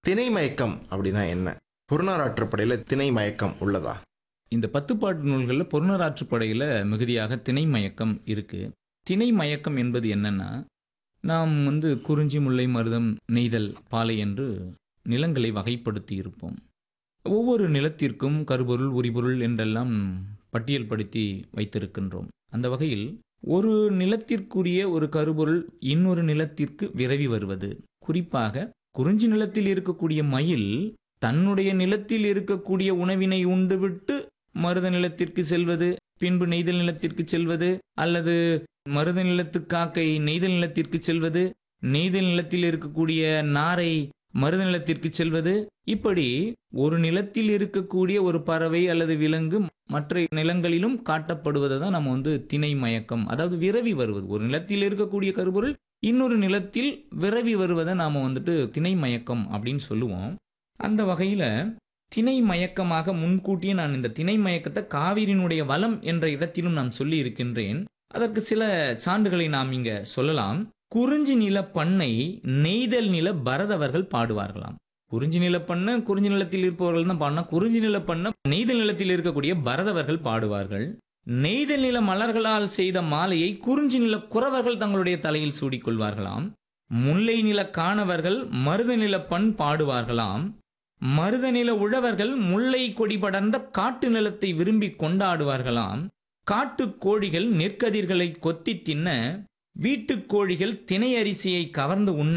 திணை மயக்கம் அப்படின்னா என்ன புறநாராற்றுப்படையில திணை மயக்கம் உள்ளதா இந்த பத்துப்பாட்டு நூல்களில் பொருணராற்றுப்படையில் மிகுதியாக திணை மயக்கம் இருக்கு திணை மயக்கம் என்பது என்னன்னா நாம் வந்து குறிஞ்சி முல்லை மருதம் நெய்தல் பாலை என்று நிலங்களை வகைப்படுத்தி இருப்போம் ஒவ்வொரு நிலத்திற்கும் கருபொருள் உரிபொருள் என்றெல்லாம் பட்டியல் படுத்தி வைத்திருக்கின்றோம் அந்த வகையில் ஒரு நிலத்திற்குரிய ஒரு கருபொருள் இன்னொரு நிலத்திற்கு விரவி வருவது குறிப்பாக குறிஞ்சி நிலத்தில் இருக்கக்கூடிய மயில் தன்னுடைய நிலத்தில் இருக்கக்கூடிய உணவினை உண்டுவிட்டு மருத நிலத்திற்கு செல்வது பின்பு நெய்தல் நிலத்திற்கு செல்வது அல்லது மருத நிலத்து காக்கை நெய்தல் நிலத்திற்கு செல்வது நெய்தல் நிலத்தில் இருக்கக்கூடிய நாரை மருத நிலத்திற்கு செல்வது இப்படி ஒரு நிலத்தில் இருக்கக்கூடிய ஒரு பறவை அல்லது விலங்கு மற்ற நிலங்களிலும் காட்டப்படுவதை தான் நம்ம வந்து திணை மயக்கம் அதாவது விரவி வருவது ஒரு நிலத்தில் இருக்கக்கூடிய கருப்பொருள் இன்னொரு நிலத்தில் விரவி வருவதை நாம வந்துட்டு திணை மயக்கம் அப்படின்னு சொல்லுவோம் அந்த வகையில திணை மயக்கமாக முன்கூட்டியே நான் இந்த திணை மயக்கத்தை காவிரியினுடைய வளம் என்ற இடத்திலும் நான் சொல்லி இருக்கின்றேன் அதற்கு சில சான்றுகளை நாம் இங்க சொல்லலாம் குறிஞ்சி நில பண்ணை நெய்தல் நில பரதவர்கள் பாடுவார்களாம் குறிஞ்சி நில பண்ண குறிஞ்சி நிலத்தில் இருப்பவர்கள் தான் பாடினா குறிஞ்சி நில பண்ண நெய்தல் நிலத்தில் இருக்கக்கூடிய பரதவர்கள் பாடுவார்கள் நெய்தல் நில மலர்களால் செய்த மாலையை குறிஞ்சி நில குறவர்கள் தங்களுடைய தலையில் சூடிக்கொள்வார்களாம் முல்லை நில காணவர்கள் மருத நில பண் பாடுவார்களாம் மருத நில உழவர்கள் முல்லை கொடி படர்ந்த காட்டு நிலத்தை விரும்பி கொண்டாடுவார்களாம் காட்டுக் கோழிகள் நெற்கதிர்களை கொத்தி தின்ன வீட்டுக் கோழிகள் தினை அரிசியை கவர்ந்து உண்ண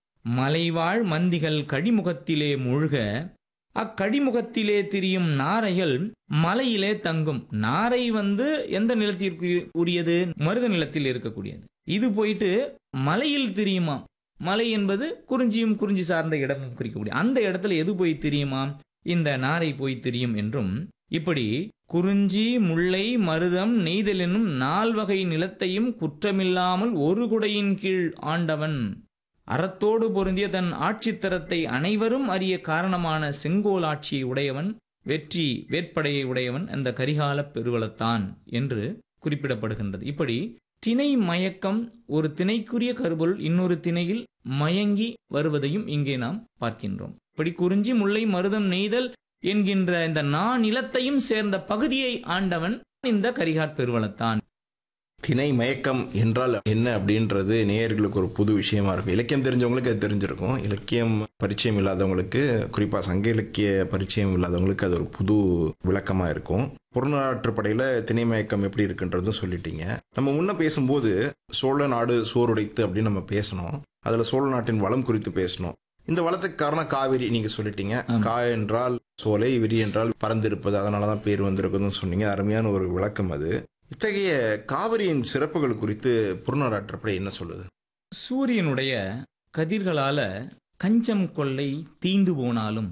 மலைவாழ் மந்திகள் கடிமுகத்திலே மூழ்க அக்கடிமுகத்திலே திரியும் நாரைகள் மலையிலே தங்கும் நாரை வந்து எந்த நிலத்திற்கு உரியது மருத நிலத்தில் இருக்கக்கூடியது இது போயிட்டு மலையில் திரியுமா மலை என்பது குறிஞ்சியும் குறிஞ்சி சார்ந்த இடமும் குறிக்கக்கூடிய அந்த இடத்துல எது போய் திரியுமா இந்த நாரை போய் திரியும் என்றும் இப்படி குறிஞ்சி முல்லை மருதம் நெய்தல் என்னும் நால்வகை நிலத்தையும் குற்றமில்லாமல் ஒரு குடையின் கீழ் ஆண்டவன் அறத்தோடு பொருந்திய தன் ஆட்சித்தரத்தை அனைவரும் அறிய காரணமான செங்கோல் ஆட்சியை உடையவன் வெற்றி வேட்படையை உடையவன் அந்த கரிகால பெருவளத்தான் என்று குறிப்பிடப்படுகின்றது இப்படி திணை மயக்கம் ஒரு திணைக்குரிய கருபொருள் இன்னொரு திணையில் மயங்கி வருவதையும் இங்கே நாம் பார்க்கின்றோம் இப்படி குறிஞ்சி முல்லை மருதம் நெய்தல் என்கின்ற இந்த நா நிலத்தையும் சேர்ந்த பகுதியை ஆண்டவன் இந்த கரிகாட் பெருவளத்தான் திணை மயக்கம் என்றால் என்ன அப்படின்றது நேயர்களுக்கு ஒரு புது விஷயமா இருக்கும் இலக்கியம் தெரிஞ்சவங்களுக்கு அது தெரிஞ்சிருக்கும் இலக்கியம் பரிச்சயம் இல்லாதவங்களுக்கு குறிப்பா சங்க இலக்கிய பரிச்சயம் இல்லாதவங்களுக்கு அது ஒரு புது விளக்கமா இருக்கும் புறநாற்றுப்படையில திணை மயக்கம் எப்படி இருக்குன்றதும் சொல்லிட்டீங்க நம்ம முன்ன பேசும்போது சோழ நாடு சோறுடைத்து அப்படின்னு நம்ம பேசணும் அதுல சோழ நாட்டின் வளம் குறித்து பேசணும் இந்த வளத்துக்கு காரணம் காவிரி நீங்க சொல்லிட்டீங்க ஆமா. கா என்றால் சோலை விரி என்றால் பறந்திருப்பது அதனாலதான் பேர் வந்திருக்குதுன்னு சொன்னீங்க அருமையான ஒரு விளக்கம் அது இத்தகைய காவிரியின் சிறப்புகள் குறித்து புறநாடாற்றப்படை என்ன சொல்லுது சூரியனுடைய கதிர்களால கஞ்சம் கொள்ளை தீந்து போனாலும்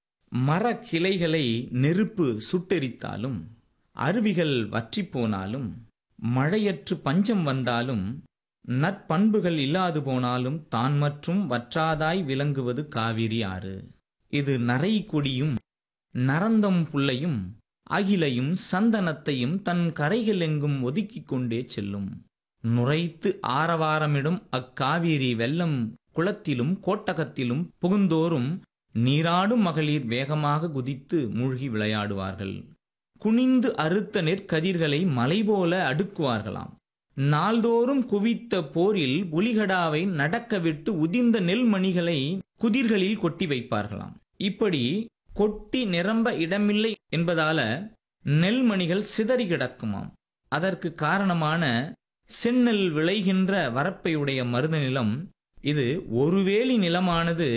மர கிளைகளை நெருப்பு சுட்டெரித்தாலும் அருவிகள் வற்றி போனாலும் மழையற்று பஞ்சம் வந்தாலும் நற்பண்புகள் இல்லாது போனாலும் தான் மற்றும் வற்றாதாய் விளங்குவது காவிரி ஆறு இது நரை கொடியும் நரந்தம் புல்லையும் அகிலையும் சந்தனத்தையும் தன் கரைகள் எங்கும் ஒதுக்கிக் கொண்டே செல்லும் நுரைத்து ஆரவாரமிடும் அக்காவிரி வெள்ளம் குளத்திலும் கோட்டகத்திலும் புகுந்தோறும் நீராடும் மகளிர் வேகமாக குதித்து மூழ்கி விளையாடுவார்கள் குனிந்து அறுத்த நெற்கதிர்களை மலை போல அடுக்குவார்களாம் நாள்தோறும் குவித்த போரில் புலிகடாவை நடக்கவிட்டு உதிர்ந்த நெல்மணிகளை குதிர்களில் கொட்டி வைப்பார்களாம் இப்படி கொட்டி நிரம்ப இடமில்லை என்பதால நெல்மணிகள் சிதறி கிடக்குமாம் அதற்கு காரணமான செந்நெல் விளைகின்ற வரப்பையுடைய மருத நிலம் இது ஒருவேலி நிலமானது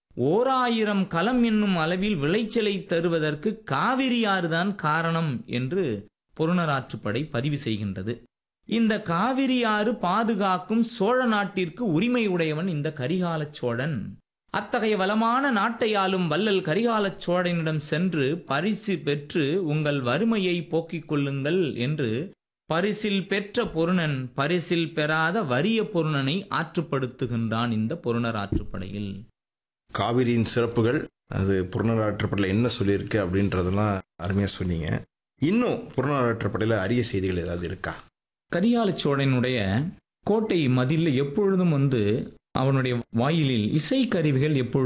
ஓராயிரம் களம் என்னும் அளவில் விளைச்சலை தருவதற்கு காவிரியாறுதான் காரணம் என்று பொருணராற்றுப்படை பதிவு செய்கின்றது இந்த காவிரியாறு பாதுகாக்கும் சோழ நாட்டிற்கு உரிமை உடையவன் இந்த கரிகாலச் சோழன் அத்தகைய வளமான நாட்டை ஆளும் வள்ளல் கரிகாலச் சோழனிடம் சென்று பரிசு பெற்று உங்கள் வறுமையை போக்கிக் கொள்ளுங்கள் என்று பரிசில் பெற்ற பொருணன் பரிசில் பெறாத வறிய பொருணனை ஆற்றுப்படுத்துகின்றான் இந்த பொருணர் ஆற்றுப்படையில் காவிரியின் சிறப்புகள் அது புறநாடாற்றப்படையில் என்ன சொல்லியிருக்கு அப்படின்றதெல்லாம் அருமையா சொன்னீங்க இன்னும் புறநாடாற்றப்படையில் அரிய செய்திகள் ஏதாவது இருக்கா கரிகால சோழனுடைய கோட்டை மதிலில் எப்பொழுதும் வந்து அவனுடைய வாயிலில் இசைக்கருவிகள் எப்பொழுதும்